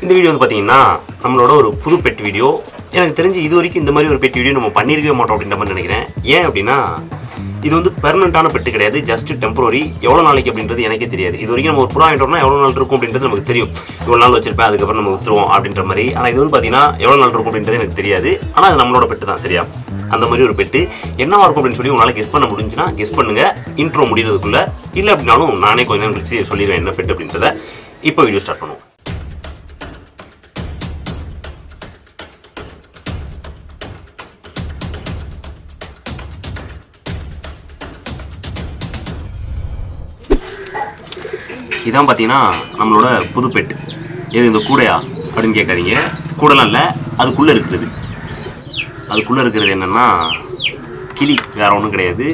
இந்த வீடியோ வந்து பார்த்தீங்கன்னா நம்மளோட ஒரு புது பெட் வீடியோ எனக்கு தெரிஞ்சு இது வரைக்கும் இந்த மாதிரி ஒரு பெட் வீடியோ நம்ம பண்ணியிருக்கவே மாட்டோம் அப்படின்ற மாதிரி நினைக்கிறேன் ஏன் அப்படின்னா இது வந்து பெர்மனண்டான பெட்டு கிடையாது ஜஸ்ட் டெம்பரரி எவ்வளோ நாளைக்கு அப்படின்றது எனக்கே தெரியாது இது வரைக்கும் நம்ம ஒரு புறா வாங்கிட்டோம்னா எவ்வளோ நாள் இருக்கும் அப்படின்றது நமக்கு தெரியும் இவ்வளோ நாள் வச்சிருப்பேன் அதுக்கப்புறம் நம்ம வித்துருவோம் அப்படின்ற மாதிரி ஆனால் இது வந்து பார்த்தீங்கன்னா எவ்வளோ நாள் இருக்கும் அப்படின்றது எனக்கு தெரியாது ஆனால் அது நம்மளோட பெட்டு தான் சரியா அந்த மாதிரி ஒரு பெட்டு என்னவா இருக்கும் அப்படின்னு சொல்லி உங்களால் கெஸ் பண்ண முடிஞ்சுன்னா கெஸ் பண்ணுங்க இன்ட்ரோ முடிகிறதுக்குள்ள இல்லை அப்படின்னாலும் நானே கொஞ்ச நேரம் கழிச்சு சொல்லிடுவேன் என்ன பெட்டு அப்படின்றத இப்போ வீடியோ ஸ்டார்ட் பண்ணுவோம் இதான் பார்த்தீங்கன்னா நம்மளோட புது பெட் எது இந்த கூடையா அப்படின்னு கேட்காதீங்க கூடலாம் இல்லை அதுக்குள்ளே இருக்கிறது அதுக்குள்ளே இருக்கிறது என்னென்னா கிளி வேற ஒன்றும் கிடையாது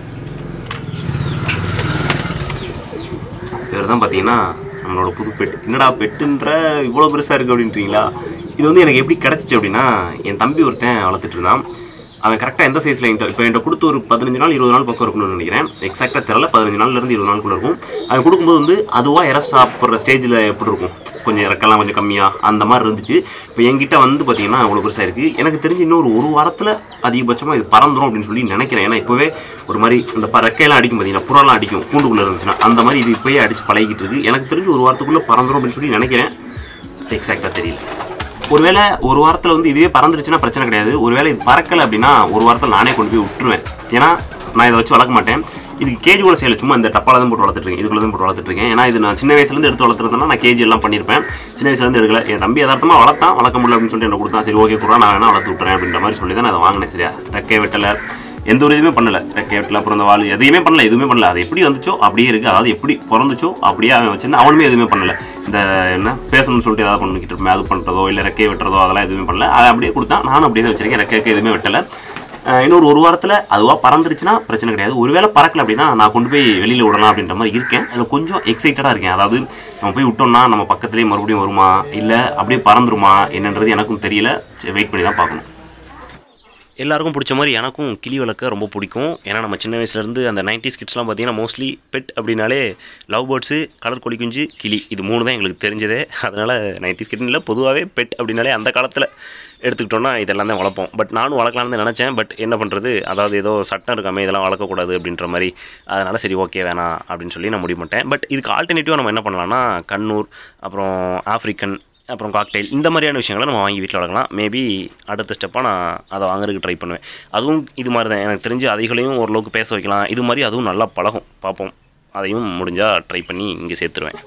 இவர் தான் பார்த்தீங்கன்னா நம்மளோட புது பெட் என்னடா பெட்டுன்ற இவ்வளோ பெருசாக இருக்குது அப்படின்றீங்களா இது வந்து எனக்கு எப்படி கிடச்சிச்சு அப்படின்னா என் தம்பி ஒருத்தன் வளர்த்துட்டு இருந்தான் அவன் கரெக்டாக எந்த சைஸில் என்கிட்ட இப்போ என்கிட்ட கொடுத்து ஒரு பதினஞ்சு நாள் இருபது நாள் பக்கம் இருக்கணும்னு நினைக்கிறேன் எக்ஸாக்டாக தெரில பதினஞ்சு நாள்லேருந்து இருபது நாளுக்குள்ள இருக்கும் அவன் கொடுக்கும்போது வந்து அதுவாக இற சாப்பிட்ற ஸ்டேஜில் எப்படி இருக்கும் கொஞ்சம் இறக்கலாம் கொஞ்சம் கம்மியாக அந்த மாதிரி இருந்துச்சு இப்போ என்கிட்ட வந்து பார்த்தீங்கன்னா அவ்வளோ பெருசாக இருக்குது எனக்கு தெரிஞ்சு இன்னும் ஒரு ஒரு வாரத்தில் அதிகபட்சமாக இது பறந்துடும் அப்படின்னு சொல்லி நினைக்கிறேன் ஏன்னா இப்போவே ஒரு மாதிரி இந்த ப- ரெக்கையெல்லாம் அடிக்கும் பார்த்தீங்கன்னா புறாலாம் அடிக்கும் கூண்டுக்குள்ளே இருந்துச்சுன்னா அந்த மாதிரி இது இப்போயே அடிச்சு பழகிட்டு இருக்கு எனக்கு தெரிஞ்சு ஒரு வாரத்துக்குள்ளே பறந்துடும் அப்படின்னு சொல்லி நினைக்கிறேன் எக்ஸாக்டாக தெரியல ஒருவேளை ஒரு வாரத்தில் வந்து இதுவே பறந்துருச்சுன்னா பிரச்சனை கிடையாது ஒருவேளை இது பறக்கலை அப்படின்னா ஒரு வாரத்தில் நானே கொண்டு போய் விட்டுருவேன் ஏன்னா நான் இதை வச்சு வளர்க்க மாட்டேன் இதுக்கு கேஜி கூட செய்யல சும்மா இந்த டப்பால தான் போட்டு வளர்த்துட்டு இருக்கேன் இதுக்குள்ள தான் போட்டு வளர்த்துட்டு இருக்கேன் ஏன்னா இது நான் சின்ன வயசுலேருந்து எடுத்து வளர்த்துறதுனா நான் கேஜி எல்லாம் பண்ணியிருப்பேன் சின்ன வயசுலேருந்து எடுக்கல என் தம்பி யதார்த்தமாக வளர்த்தான் வளர்க்க முடியல அப்படின்னு சொல்லிட்டு என்ன கொடுத்தான் சரி ஓகே கூட நான் வேணா வளர்த்து விட்டுறேன் அப்படின்ற மாதிரி சொல்லி தான் நான் அதை வாங்கினேன் சரியா ரெக்கை வெட்டலை எந்த ஒரு இதுவுமே பண்ணல ரெக்கை வெட்டல அப்புறம் இந்த வால் எதையுமே பண்ணல எதுவுமே பண்ணல அது எப்படி வந்துச்சோ அப்படியே இருக்கு அதாவது எப்படி பிறந்துச்சோ அப்படியே அவன் வச்சிருந்தா அவனுமே எதுவுமே பண்ணல இந்த என்ன பேசணும்னு சொல்லிட்டு ஏதாவது பண்ணிக்கிட்டு இருப்பேன் அது பண்ணுறதோ இல்லை ரெக்கை வெட்டுறதோ அதெல்லாம் எதுவுமே பண்ணல அதை அப்படியே கொடுத்தான் நானும் அப்படியே தான் வச்சிருக்கேன் ரெக்கை எதுவுமே வெட்டலை அஹ் இன்னொரு ஒரு வாரத்தில் அதுவாக பறந்துருச்சுன்னா பிரச்சனை கிடையாது ஒருவேளை பறக்கல அப்படின்னா நான் கொண்டு போய் வெளியில் விடலாம் அப்படின்ற மாதிரி இருக்கேன் அதில் கொஞ்சம் எக்ஸைட்டடாக இருக்கேன் அதாவது நம்ம போய் விட்டோம்னா நம்ம பக்கத்துலேயே மறுபடியும் வருமா இல்லை அப்படியே பறந்துருமா என்னன்றது எனக்கும் தெரியல வெயிட் பண்ணி தான் பார்க்கணும் எல்லாருக்கும் பிடிச்ச மாதிரி எனக்கும் கிளி வளர்க்க ரொம்ப பிடிக்கும் ஏன்னா நம்ம சின்ன வயசுலேருந்து அந்த 90s கிட்ஸ்லாம் பார்த்தீங்கன்னா மோஸ்ட்லி பெட் அப்படின்னாலே லவ் பேர்ட்ஸு கலர் கோழி குஞ்சு கிளி இது மூணு தான் எங்களுக்கு தெரிஞ்சதே அதனால் 90s கிட்னு இல்லை பொதுவாகவே பெட் அப்படின்னாலே அந்த காலத்தில் எடுத்துக்கிட்டோம்னா இதெல்லாம் தான் வளர்ப்போம் பட் நானும் வளர்க்கலாம்னு தான் நினச்சேன் பட் என்ன பண்ணுறது அதாவது ஏதோ சட்டம் இருக்காமே இதெல்லாம் வளர்க்கக்கூடாது அப்படின்ற மாதிரி அதனால் சரி ஓகே வேணாம் அப்படின்னு சொல்லி நான் முடிவு பண்ணிட்டேன் பட் இதுக்கு ஆல்டர்னேட்டிவாக நம்ம என்ன பண்ணலாம்னா கண்ணூர் அப்புறம் ஆஃப்ரிக்கன் அப்புறம் காக்டெயில் இந்த மாதிரியான விஷயங்களை நம்ம வாங்கி வீட்டில் வளர்க்கலாம் மேபி அடுத்த ஸ்டெப்பாக நான் அதை வாங்குறதுக்கு ட்ரை பண்ணுவேன் அதுவும் இது மாதிரி தான் எனக்கு தெரிஞ்சு அதைகளையும் ஓரளவுக்கு பேச வைக்கலாம் இது மாதிரி அதுவும் நல்லா பழகும் பார்ப்போம் அதையும் முடிஞ்சால் ட்ரை பண்ணி இங்கே சேர்த்துருவேன்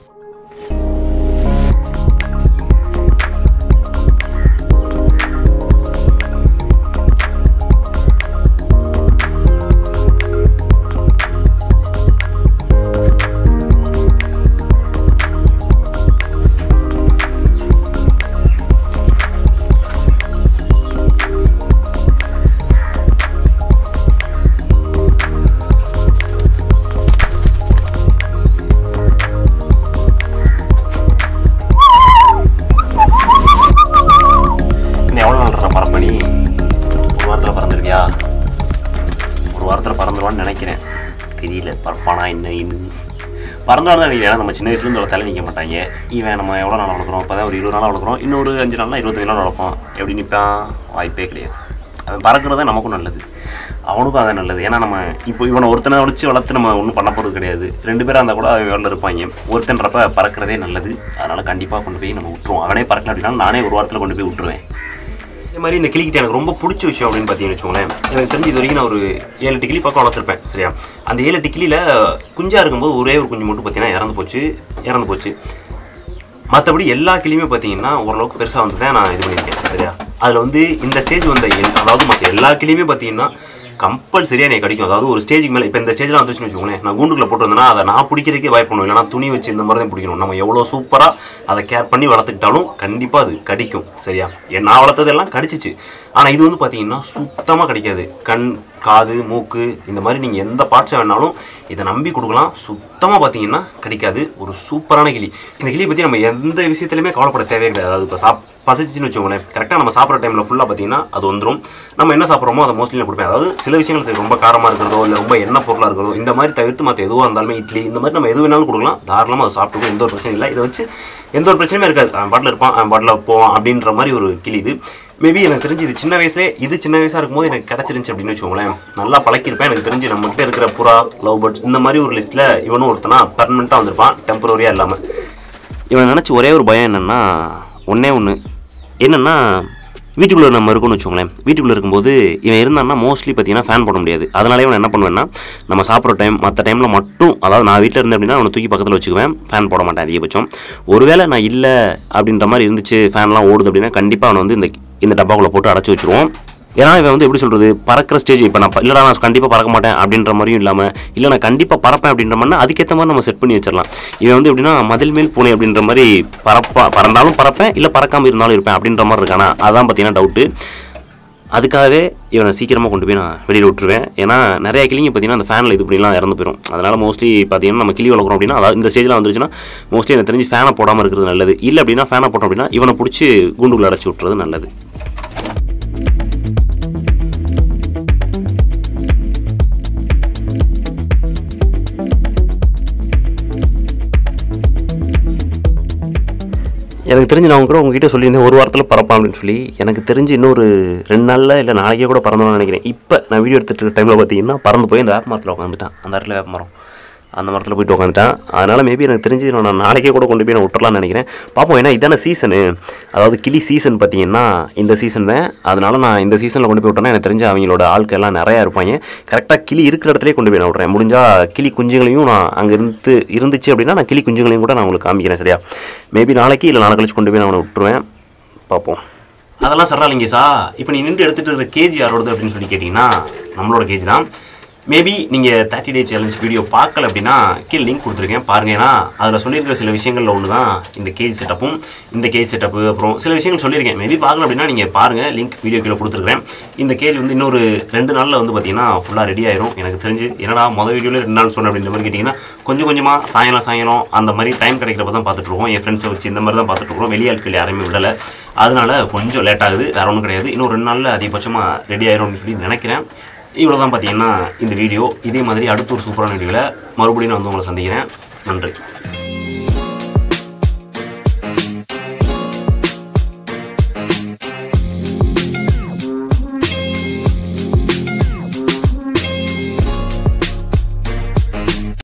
இன்னும் எவ்வளோ நாள் பரப்பணி ஒரு வாரத்தில் பறந்துருக்கியா ஒரு வாரத்தில் பறந்துருவான்னு நினைக்கிறேன் தெரியல பறப்பானா என்ன இன்னும் பறந்தாலும் நினைக்கிறேன் நம்ம சின்ன வயசுலேருந்து ஒரு தலை நிற்க மாட்டாங்க இவன் நம்ம எவ்வளோ நாள் வளர்க்குறோம் இப்போ தான் ஒரு இருபது நாள் வளர்க்குறோம் இன்னொரு அஞ்சு நாள்னா இருபத்தஞ்சு நாள் வளர்ப்போம் எப்படி நிற்பான் வாய்ப்பே கிடையாது அவன் பறக்கிறது நமக்கும் நல்லது அவனுக்கும் அதான் நல்லது ஏன்னா நம்ம இப்போ இவனை ஒருத்தனை வச்சு வளர்த்து நம்ம ஒன்றும் பண்ண போகிறது கிடையாது ரெண்டு பேரும் அந்த கூட அவன் வெளில இருப்பாங்க ஒருத்தன்றப்ப பறக்கிறதே நல்லது அதனால் கண்டிப்பாக கொண்டு போய் நம்ம விட்டுருவோம் அவனே பறக்கல அப்படின்னா நானே ஒரு வாரத்தில் கொண்டு போய் விட்டுருவேன் இதே மாதிரி இந்த கிளிக்கிட்ட எனக்கு ரொம்ப பிடிச்ச விஷயம் அப்படின்னு பார்த்தீங்கன்னு வச்சுக்கோங்களேன் எனக்கு தெரிஞ்சு இது வரைக்கும் நான் ஒரு ஏழு எட்டு கிளி பக்கம் வளர்த்துருப்பேன் சரியா அந்த ஏழு எட்டு கிளியில் குஞ்சா இருக்கும்போது ஒரே ஒரு குஞ்சு மட்டும் பார்த்தீங்கன்னா இறந்து போச்சு இறந்து போச்சு மற்றபடி எல்லா கிளியுமே பார்த்தீங்கன்னா ஓரளவுக்கு பெருசாக வந்து தான் நான் இது பண்ணியிருக்கேன் சரியா அதில் வந்து இந்த ஸ்டேஜ் வந்த எல்- அதாவது மற்ற எல்லா கிளியுமே பார்த்தீங்கன்னா கம்பல்சரியாக எனக்கு கிடைக்கும் அதாவது ஒரு ஸ்டேஜுக்கு மேலே இப்போ இந்த ஸ்டேஜில் வந்துச்சுன்னு வச்சுக்கோங்களேன் நான் கூண்டுக்குள்ள போட்டு வந்தேன்னா அதை நான் பிடிக்கிறதுக்கே வாய்ப்பு பண்ணுவேன் இல்லைனா துணி வச்சு இந்த மாதிரி தான் பிடிக்கணும் நம்ம எவ்வளோ சூப்பராக அதை கேர் பண்ணி வளர்த்துக்கிட்டாலும் கண்டிப்பாக அது கடிக்கும் சரியா என் நான் வளர்த்ததெல்லாம் கடிச்சிச்சு ஆனால் இது வந்து பார்த்தீங்கன்னா சுத்தமாக கிடைக்காது கண் காது மூக்கு இந்த மாதிரி நீங்கள் எந்த பார்ட்ஸை வேணாலும் இதை நம்பி கொடுக்கலாம் சுத்தமாக பார்த்தீங்கன்னா கிடைக்காது ஒரு சூப்பரான கிளி இந்த கிளியை பற்றி நம்ம எந்த விஷயத்துலையுமே கவலைப்பட தேவையே கிடையாது அதாவது இப்போ சாப் பசிச்சுன்னு வச்சுக்கோங்களேன் கரெக்டாக நம்ம சாப்பிட்ற டைமில் ஃபுல்லாக பார்த்தீங்கன்னா அது வந்துடும் நம்ம என்ன சாப்பிட்றோமோ அதை மோஸ்ட்லி நான் கொடுப்பேன் அதாவது சில விஷயங்கள் ரொம்ப காரமாக இருக்கிறதோ இல்லை ரொம்ப எண்ணெய் பொருளாக இருக்கிறதோ இந்த மாதிரி தவிர்த்து மற்ற எதுவாக இருந்தாலுமே இட்லி இந்த மாதிரி நம்ம எது வேணாலும் கொடுக்கலாம் தாராளமாக அதை சாப்பிட்டுக்கோ எந்த ஒரு பிரச்சனையும் இல்லை இதை வச்சு எந்த ஒரு பிரச்சனையுமே இருக்காது அவன் பாட்டில் இருப்பான் அவன் பாட்டில் போவான் அப்படின்ற மாதிரி ஒரு கிளி இது மேபி எனக்கு தெரிஞ்சு இது சின்ன வயசுலே இது சின்ன வயசாக இருக்கும்போது எனக்கு கிடச்சிருந்துச்சு அப்படின்னு வச்சுக்கோங்களேன் நல்லா பழக்கிருப்பேன் எனக்கு தெரிஞ்சு நம்மகிட்ட இருக்கிற புறா லவ் பேர்ட்ஸ் இந்த மாதிரி ஒரு லிஸ்ட்டில் இவனும் ஒருத்தனா பர்மனெண்ட்டாக வந்திருப்பான் டெம்பரரியாக இல்லாமல் இவனை நினச்சி ஒரே ஒரு பயம் என்னென்னா ஒன்றே ஒன்று என்னென்னா வீட்டுக்குள்ளே நம்ம இருக்கோம்னு வச்சுக்கோங்களேன் வீட்டுக்குள்ளே இருக்கும்போது இவன் இருந்தான்னா மோஸ்ட்லி பார்த்தீங்கன்னா ஃபேன் போட முடியாது அதனாலே இவன் என்ன பண்ணுவேன்னா நம்ம சாப்பிட்ற டைம் மற்ற டைமில் மட்டும் அதாவது நான் வீட்டில் இருந்தேன் அப்படின்னா அவனை தூக்கி பக்கத்தில் வச்சுக்குவேன் ஃபேன் போட மாட்டேன் அதிகபட்சம் ஒருவேளை நான் இல்லை அப்படின்ற மாதிரி இருந்துச்சு ஃபேன்லாம் ஓடுது அப்படின்னா கண்டிப்பாக அவனை வந்து இந்த இந்த டப்பாக்குள்ளே போட்டு அடைச்சி வச்சுருவோம் ஏன்னா இவன் வந்து எப்படி சொல்கிறது பறக்கிற ஸ்டேஜ் இப்போ நான் ப- இல்லடா நான் கண்டிப்பாக பறக்க மாட்டேன் அப்படின்ற மாதிரியும் இல்லாமல் இல்லை நான் கண்டிப்பாக பறப்பேன் அப்படின்ற மாதிரி அதுக்கேற்ற மாதிரி நம்ம செட் பண்ணி வச்சிடலாம் இவன் வந்து எப்படின்னா மதில் மேல் பூனை அப்படின்ற மாதிரி பறப்பா பறந்தாலும் பறப்பேன் இல்லை பறக்காமல் இருந்தாலும் இருப்பேன் அப்படின்ற மாதிரி இருக்கானா அதான் பார்த்தீங்கன்னா டவுட்டு அதுக்காகவே இவனை சீக்கிரமாக கொண்டு போய் நான் வெளியில் விட்டுருவேன் ஏன்னா நிறைய கிளிங்க பார்த்தீங்கன்னா அந்த ஃபேனில் இது பண்ணிலாம் இறந்து போயிடும் அதனால் மோஸ்ட்லி பார்த்தீங்கன்னா நம்ம கிளி வளர்க்குறோம் அப்படின்னா அதாவது இந்த ஸ்டேஜில் வந்துருச்சுன்னா மோஸ்ட்லி எனக்கு தெரிஞ்சு ஃபேனை போடாமல் இருக்கிறது நல்லது இல்லை அப்படின்னா ஃபேனை போட்டோம் அப்படின்னா இவனை பிடிச்சி கூண்டுக்குள்ள அடைச்சி விட்டுறது நல்லது எனக்கு தெரிஞ்சு நான் கூட உங்ககிட்ட சொல்லியிருந்தேன் ஒரு வாரத்தில் பறப்பான் அப்படின்னு சொல்லி எனக்கு தெரிஞ்சு இன்னொரு ரெண்டு நாளில் இல்லை நாளைக்கே கூட பறந்தோம்னு நினைக்கிறேன் இப்போ நான் வீடியோ எடுத்துகிட்டு இருக்க டைமில் பார்த்தீங்கன்னா பறந்து போய் இந்த வேப்ப மரத்தில் உட்காந்துட்டான் அந்த இடத்துல வேப்ப மரம் அந்த மரத்தில் போயிட்டு உட்காந்துட்டான் அதனால் மேபி எனக்கு தெரிஞ்சு நான் நாளைக்கே கூட கொண்டு போய் நான் விட்டுறலாம்னு நினைக்கிறேன் பார்ப்போம் ஏன்னா இதான சீசனு அதாவது கிளி சீசன் பார்த்தீங்கன்னா இந்த சீசன் தான் அதனால நான் இந்த சீசனில் கொண்டு போய் விட்டேன்னா எனக்கு தெரிஞ்சு அவங்களோட ஆட்கள் எல்லாம் நிறையா இருப்பாங்க கரெக்டாக கிளி இருக்கிற இடத்துலயே கொண்டு போய் நான் விட்றேன் முடிஞ்சால் கிளி குஞ்சுகளையும் நான் அங்கே இருந்து இருந்துச்சு அப்படின்னா நான் கிளி குஞ்சுகளையும் கூட நான் உங்களுக்கு காமிக்கிறேன் சரியா மேபி நாளைக்கு இல்லை நாளை கழிச்சு கொண்டு போய் நான் அவனை விட்டுருவேன் பார்ப்போம் அதெல்லாம் சரலாலிங்க சா இப்போ நீ நின்று எடுத்துகிட்டு இருக்கிற கேஜி யாரோடது அப்படின்னு சொல்லி கேட்டிங்கன்னா நம்மளோட கேஜி தான் மேபி நீங்கள் தேர்ட்டி டே சேலஞ்ச் வீடியோ பார்க்கல அப்படின்னா கீழே லிங்க் கொடுத்துருக்கேன் பாருங்க ஏன்னா அதில் சொல்லியிருக்கிற சில விஷயங்களில் ஒன்று தான் இந்த கேஜ் செட்டப்பும் இந்த கேஜ் செட்டப்பு அப்புறம் சில விஷயங்கள் சொல்லியிருக்கேன் மேபி பார்க்கல அப்படின்னா நீங்கள் பாருங்கள் லிங்க் வீடியோ கீழே கொடுத்துருக்கேன் இந்த கேஜ் வந்து இன்னொரு ரெண்டு நாளில் வந்து பார்த்தீங்கன்னா ஃபுல்லாக ரெடி ஆயிரும் எனக்கு தெரிஞ்சு என்னடா மொதல் வீடியோவில் ரெண்டு நாள் சொன்னேன் அப்படின்ற மாதிரி கேட்டிங்கன்னா கொஞ்சம் கொஞ்சமாக சாயங்காலம் சாயங்காலம் அந்த மாதிரி டைம் கிடைக்கிறப்ப தான் பார்த்துட்டு இருக்கோம் என் ஃப்ரெண்ட்ஸை வச்சு இந்த மாதிரி தான் பார்த்துட்டு இருக்கோம் வெளியாட்கள் யாரையுமே விடலை அதனால கொஞ்சம் லேட் ஆகுது வேற ஒன்றும் கிடையாது இன்னும் ரெண்டு நாளில் அதிகபட்சமாக ரெடி ஆயிரும் அப்படின்னு சொல்லி நினைக்கிறேன் இவ்வளோ தான் பார்த்தீங்கன்னா இந்த வீடியோ இதே மாதிரி அடுத்த ஒரு சூப்பரான வீடியோவில் மறுபடியும் நான் வந்து உங்களை சந்திக்கிறேன் நன்றி